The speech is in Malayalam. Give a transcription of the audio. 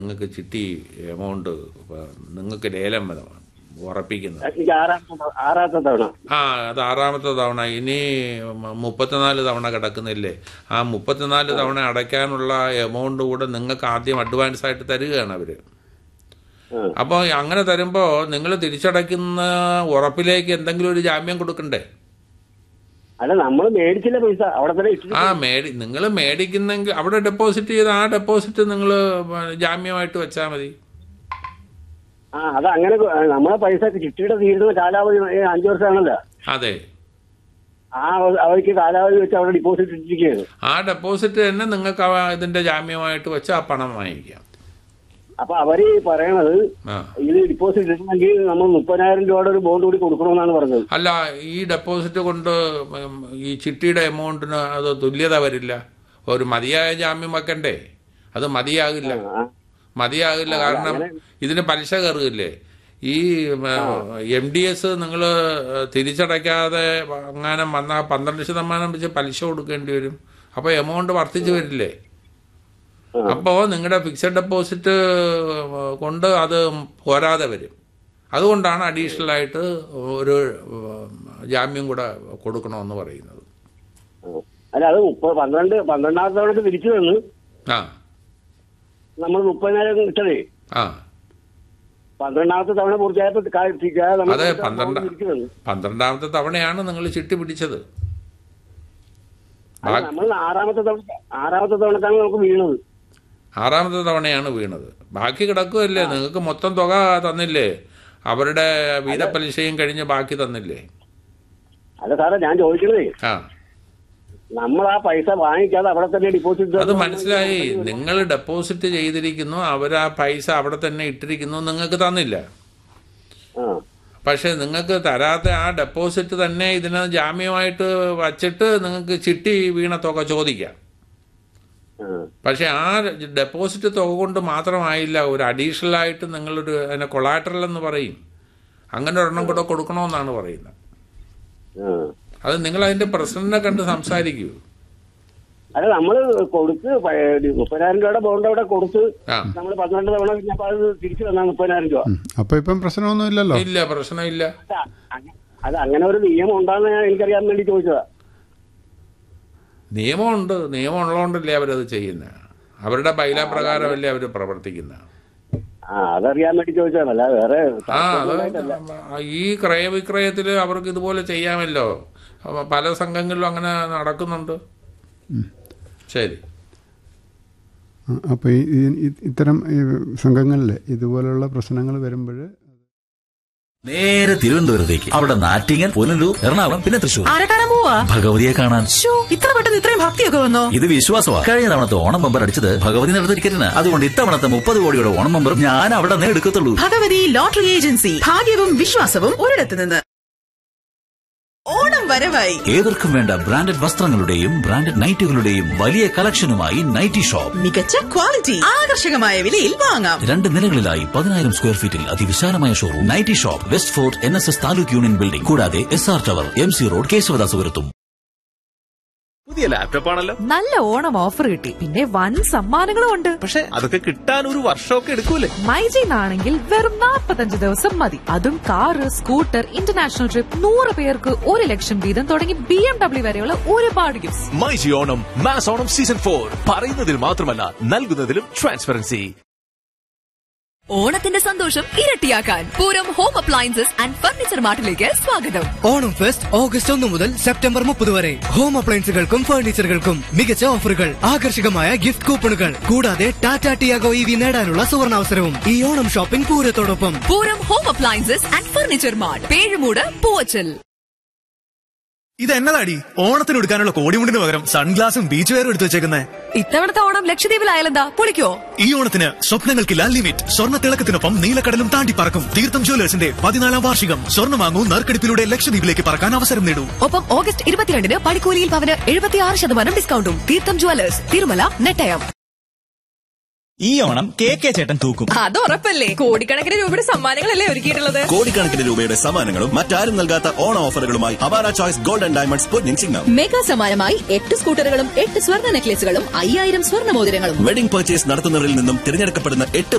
നിങ്ങൾക്ക് ചിട്ടി എമൗണ്ട് നിങ്ങൾക്ക് ലേലം വരണം ഉറപ്പിക്കുന്നത് എനിക്ക് ആറാമത്തെ ആറാമത്തെ തവണ ആ അത് ആറാമത്തെ തവണ ഇനി മ- മുപ്പത്തിനാല് തവണ കിടക്കുന്നില്ലേ ആ മുപ്പത്തിനാല് തവണ അടയ്ക്കാനുള്ള എമൗണ്ട് കൂടെ നിങ്ങൾക്ക് ആദ്യം അഡ്വാൻസ് ആയിട്ട് തരികയാണ് അവർ ആ. അപ്പോൾ അങ്ങനെ തരുമ്പോൾ നിങ്ങൾ തിരിച്ചടയ്ക്കുന്ന ഉറപ്പിലേക്ക് എന്തെങ്കിലും ഒരു ജാമ്യം കൊടുക്കണ്ടേ അല്ല നമ്മൾ മേടിച്ചില്ല പൈസ അവിടെ തന്നെ ഇട്ടിട്ട് ആ മേടി നിങ്ങൾ മേടിക്കുന്നെങ്കിൽ അവിടെ ഡെപ്പോസിറ്റ് ചെയ്ത് ആ ഡെപ്പോസിറ്റ് നിങ്ങൾ ജാമ്യമായിട്ട് വെച്ചാൽ മതി ആ അത് അങ്ങനെ കൊ- നമ്മളെ പൈസ ചിട്ടിയുടെ തീരുന്ന കാലാവധി ഏ, അഞ്ചു വർഷമാണല്ലോ അതെ ആ അവ- അവർക്ക് കാലാവധി വെച്ച് അവിടെ ഡിപ്പോസിറ്റ് ഇട്ടിരിക്കുകയാണ് ആ ഡെപ്പോസിറ്റ് തന്നെ നിങ്ങൾക്ക് ആ ഇതിന്റെ ജാമ്യമായിട്ട് വെച്ച് ആ പണം വാങ്ങിക്കാം അപ്പൊ അവര് പറയണത് ആ ഇത് ഡിപ്പോസിറ്റ് ഇടണമെങ്കിൽ നമ്മൾ മുപ്പതിനായിരം രൂപയുടെ ഒരു ബോണ്ട് കൂടി കൊടുക്കണമെന്നാണ് പറഞ്ഞത് അല്ല ഈ ഡെപ്പോസിറ്റ് കൊണ്ട് ഉം, ഈ ചിട്ടിയുടെ എമൗണ്ടിന് അത് തുല്യത വരില്ല ഒരു മതിയായ ജാമ്യം വെക്കണ്ടേ അത് മതിയാകില്ല ആ, മതിയാകില്ല കാരണം ഇതിന് പലിശ കയറുകയില്ലേ ഈ എം ഡി എസ് നിങ്ങൾ തിരിച്ചടയ്ക്കാതെ അങ്ങനെ വന്നാൽ പന്ത്രണ്ട് ശതമാനം വെച്ച് പലിശ കൊടുക്കേണ്ടി വരും അപ്പോൾ എമൗണ്ട് വർദ്ധിച്ചു വരില്ലേ ആ. അപ്പോൾ നിങ്ങളുടെ ഫിക്സഡ് ഡെപ്പോസിറ്റ് കൊണ്ട് അത് പോരാതെ വരും അതുകൊണ്ടാണ് അഡീഷണൽ ആയിട്ട് ഒരു ഉം, ജാമ്യം കൂടെ കൊടുക്കണമെന്ന് പറയുന്നത് ആ. അല്ല അത് മുപ്പത് പന്ത്രണ്ട് പന്ത്രണ്ടാമത്തെ തവണക്ക് തിരിച്ചു തന്നു ആ നമ്മൾ മുപ്പതിനായിരം ഇട്ടതേ ആ പന്ത്രണ്ടാമത്തെ തവണ പൂർത്തിയായപ്പോ കാ- തിരിക്കാതെ നമ്മൾ അതെ കുറച്ച് പന്ത്രണ്ട് amount തിരിച്ചു തന്നു പന്ത്രണ്ടാമത്തെ തവണയാണ് നിങ്ങൾ ചിട്ടി പിടിച്ചത് അല്ല, നമ്മൾ ആറാമത്തെ തവണ ആറാമത്തെ തവണക്കാണ് നമുക്ക് വീണത് ആറാമത്തെ തവണയാണ് വീണത് ബാക്കി കിടക്കുമല്ലേ നിങ്ങൾക്ക് മൊത്തം തുക തന്നില്ലേ അവരുടെ വീതപ്പലിശയും കഴിഞ്ഞ് ബാക്കി തന്നില്ലേ അല്ല സാറേ ഞാൻ ചോദിക്കണതേ ആ നമ്മൾ ആ പൈസ വാങ്ങിക്കാതെ അവിടെ തന്നെ ഡിപ്പോസിറ്റ് അത് മനസ്സിലായി നിങ്ങൾ ഡെപ്പോസിറ്റ് ചെയ്തിരിക്കുന്നു അവർ ആ പൈസ അവിടെ തന്നെ ഇട്ടിരിക്കുന്നു നിങ്ങൾക്ക് തന്നില്ല ആ പക്ഷെ നിങ്ങൾക്ക് തരാത്ത ആ ഡെപ്പോസിറ്റ് തന്നെ ഇതിന് ജാമ്യമായിട്ട് വച്ചിട്ട് നിങ്ങൾക്ക് ചിട്ടി വീണ തുക ചോദിക്കാം ആ. പക്ഷെ ആ ഡെപ്പോസിറ്റ് തുക കൊണ്ട് മാത്രമായില്ല ഒരു അഡീഷണൽ ആയിട്ട് നിങ്ങളൊരു അതിനെ കൊളാറ്ററൽ എന്ന് പറയും അങ്ങനെ ഒരെണ്ണം കൂടെ കൊടുക്കണമെന്നാണ് പറയുന്നത് ആ. അത് നിങ്ങൾ അതിന്റെ പ്രസിഡന്റിനെ കണ്ട് സംസാരിക്കൂ അല്ല നമ്മള് കൊടുത്ത് പ- മുപ്പതിനായിരം രൂപയുടെ ബോണ്ട് അവിടെ കൊടുത്ത് ആ നമ്മൾ പന്ത്രണ്ട് തവണ കഴിഞ്ഞപ്പോ അത് തിരിച്ചു തന്നാ മുപ്പതിനായിരം രൂപ ഉം. അപ്പൊ ഇപ്പം പ്രശ്നമൊന്നും ഇല്ലല്ലോ ഇല്ല പ്രശ്നമില്ല അല്ല, അങ്ങ- അത് അങ്ങനെ ഒരു നിയമം ഉണ്ടാന്ന് ഞാൻ എനിക്കറിയാൻ വേണ്ടി ചോദിച്ചതാ നിയമമുണ്ട് നിയമം ഉള്ളതുകൊണ്ടല്ലേ അവരത് ചെയ്യുന്നത് അവരുടെ ബൈല പ്രകാരമല്ലേ അവർ പ്രവർത്തിക്കുന്നത് ആ അതറിയാൻ വേണ്ടി ചോദിച്ചതാണ് അല്ല വേറെ ആ അത് ഈ ക്രയവിക്രയത്തിൽ അവർക്ക് ഇതുപോലെ ചെയ്യാമല്ലോ അപ്പൊ പല സംഘങ്ങളിലും അങ്ങനെ നടക്കുന്നുണ്ട് ശരി ആ, അപ്പൊ ഈ ഈ- ഈ- ഇത്തരം ഈ സംഘങ്ങളിൽ ഇതുപോലുള്ള പ്രശ്നങ്ങൾ വരുമ്പോൾ നേരെ തിരുവനന്തപുരത്തേക്ക് അവിടെ നാറ്റിങ്ങൻ പുനലൂർ എറണാകുളം പിന്നെ തൃശൂർ ആരെ കാണാൻ പോവാ ഭഗവതിയെ കാണാൻ ശ്ശോ, ഇത്ര പെട്ടെന്ന് ഇത്രയും ഭക്തിയൊക്കെ വന്നോ ഇത് വിശ്വാസമാണ് കഴിഞ്ഞ തവണത്തെ ഓണം ബമ്പർ അടിച്ചത് ഭഗവതി നടത്ത ടിക്കറ്റിന് അതുകൊണ്ട് ഇത്തവണത്തെ മുപ്പത് കോടിയുടെ ഓണം ബമ്പർ ഞാൻ അവിടെ നിന്ന് എടുക്കത്തുള്ളൂ ഭഗവതി ലോട്ടറി ഏജൻസി ഭാഗ്യവും വിശ്വാസവും ഒരിടത്ത് നിന്ന് ഓണം വരവായി ഏവർക്കും വേണ്ട ബ്രാൻഡഡ് വസ്ത്രങ്ങളുടെയും ബ്രാൻഡഡ് നൈറ്റുകളുടെയും വലിയ കളക്ഷനുമായി നൈറ്റി ഷോപ്പ് മികച്ച ക്വാളിറ്റി ആകർഷകമായ വിലയിൽ വാങ്ങാം രണ്ട് നിലകളിലായി പതിനായിരം സ്ക്വയർ ഫീറ്റിൽ അതിവിശാലമായ showroom nighty shop west fort N S S taluk union building കൂടാതെ S R tower M C road കേശവദാസുപുരത്തും പുതിയ ലാപ്ടോപ്പ് ആണല്ലോ നല്ല ഓണം ഓഫർ കിട്ടി പിന്നെ വൻ സമ്മാനങ്ങളും ഉണ്ട് പക്ഷെ അതൊക്കെ കിട്ടാൻ ഒരു വർഷമൊക്കെ എടുക്കൂലേ മൈജിന്നാണെങ്കിൽ വെറും 45 ദിവസം മതി അതും കാറ് സ്കൂട്ടർ ഇന്റർനാഷണൽ ട്രിപ്പ് നൂറ് പേർക്ക് ഒരു ലക്ഷം വീതം തുടങ്ങി ബി എം ഡബ്ല്യു വരെയുള്ള ഒരുപാട് gifts myG Onam mass Onam season four പറയുന്നതിൽ മാത്രമല്ല നൽകുന്നതിലും ട്രാൻസ്പെറൻസി ഓണത്തിന്റെ സന്തോഷം ഇരട്ടിയാക്കാൻ Pooram home appliances and furniture മാർട്ടിലേക്ക് സ്വാഗതം ഓണം ഫെസ്റ്റ് ഓഗസ്റ്റ് ഒന്ന് മുതൽ സെപ്റ്റംബർ മുപ്പത് വരെ ഹോം അപ്ലയൻസുകൾക്കും ഫർണിച്ചറുകൾക്കും മികച്ച ഓഫറുകൾ ആകർഷകമായ ഗിഫ്റ്റ് കൂപ്പണുകൾ കൂടാതെ ടാറ്റ ടിയാഗോ ഇ വി നേടാനുള്ള സുവർണാവസരവും ഈ ഓണം ഷോപ്പിംഗ് പൂരത്തോടൊപ്പം Pooram home appliances and furniture mart Pezhumood Poovachal ഇത് എന്നതാടി ഓണത്തിന് എടുക്കാനുള്ള കോടിമുണ്ടിന് പകരം സൺഗ്ലാസും ബീച്ച് വെയറും എടുത്തു വെച്ചേക്കുന്നേ ഇത്തവണത്തെ ഓണം ലക്ഷദ്വീപിലായാലെന്താ പൊളിക്കോ ഈ ഓണത്തിന് സ്വപ്നങ്ങൾക്കില്ല ലിമിറ്റ് സ്വർണ്ണ തിളക്കത്തിനൊപ്പം നീലക്കടലും താണ്ടി പറക്കും തീർത്ഥം ജ്വല്ലേഴ്സിന്റെ പതിനാലാം വാർഷികം സ്വർണ്ണം വാങ്ങൂ നറുക്കെടുപ്പിലൂടെ ലക്ഷദ്വീപിലേക്ക് പറക്കാൻ അവസരം നേടൂ ഒപ്പം ഓഗസ്റ്റ് ഇരുപത്തിരണ്ടിന് പണിക്കൂലിയിൽ പവന് എഴുപത്തിയാറ് ശതമാനം ഡിസ്കൗണ്ടും തീർത്ഥം ജുവലേഴ്സ് തിരുമല നെട്ടയം ഈ ഓണം കെ കെ ചേട്ടൻ തൂക്കും അത് ഉറപ്പല്ലേ കോടിക്കണക്കിന് രൂപയുടെ സമ്മാനങ്ങളല്ലേ ഒരുക്കിയിട്ടുള്ളത് കോടിക്കണക്കിന് രൂപയുടെ സമ്മാനങ്ങളും മറ്റാരും നൽകാത്ത ഓണ ഓഫറുകളുമായി അവാര ചോയ്സ് ഗോൾഡ് ആൻഡ് ഡയമണ്ട്സ് പൊന്നിൻ ചിങ്ങം മെഗാ സമ്മാനമായി എട്ട് സ്കൂട്ടറുകളും എട്ട് സ്വർണ്ണ നെക്ലേസുകളും അയ്യായിരം സ്വർണ്ണ മോതിരങ്ങളും വെഡിംഗ് പർച്ചേസ് നടത്തുന്നവരിൽ നിന്നും തിരഞ്ഞെടുക്കപ്പെടുന്ന എട്ട്